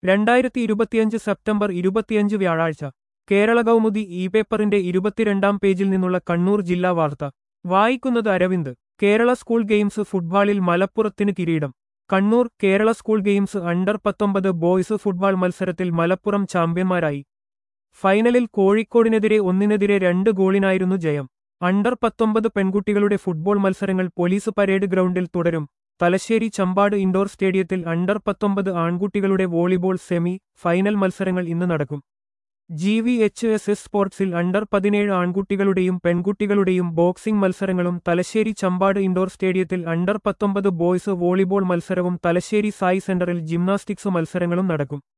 രണ്ടായിരത്തി ഇരുപത്തിയഞ്ച് സെപ്റ്റംബർ ഇരുപത്തിയഞ്ച് വ്യാഴാഴ്ച കേരള കൗമുദി ഇ പേപ്പറിന്റെ ഇരുപത്തിരണ്ടാം പേജിൽ നിന്നുള്ള കണ്ണൂർ ജില്ലാ വാർത്ത വായിക്കുന്നത് അരവിന്ദ് കേരള സ്കൂൾ ഗെയിംസ് ഫുട്ബോളിൽ മലപ്പുറത്തിന് കിരീടം Kannur Kerala school games under പത്തൊമ്പത് ബോയ്സ് ഫുട്ബോൾ മത്സരത്തിൽ മലപ്പുറം ചാമ്പ്യന്മാരായി ഫൈനലിൽ കോഴിക്കോടിനെതിരെ ഒന്നിനെതിരെ രണ്ട് ഗോളിനായിരുന്നു ജയം അണ്ടർ പത്തൊമ്പത് പെൺകുട്ടികളുടെ ഫുട്ബോൾ മത്സരങ്ങൾ പോലീസ് പരേഡ് ഗ്രൗണ്ടിൽ തുടരും തലശ്ശേരി ചമ്പാട് ഇൻഡോർ സ്റ്റേഡിയത്തിൽ അണ്ടർ പത്തൊമ്പത് ആൺകുട്ടികളുടെ വോളിബോൾ സെമി ഫൈനൽ മത്സരങ്ങൾ ഇന്ന് നടക്കും G V H S S സ്പോർട്സിൽ അണ്ടർ പതിനേഴ് ആൺകുട്ടികളുടെയും പെൺകുട്ടികളുടെയും ബോക്സിംഗ് മത്സരങ്ങളും തലശ്ശേരി ചമ്പാട് ഇൻഡോർ സ്റ്റേഡിയത്തിൽ അണ്ടർ പത്തൊമ്പത് ബോയ്സ് വോളിബോൾ മത്സരവും തലശ്ശേരി സായി സെന്ററിൽ ജിംനാസ്റ്റിക്സ് മത്സരങ്ങളും നടക്കും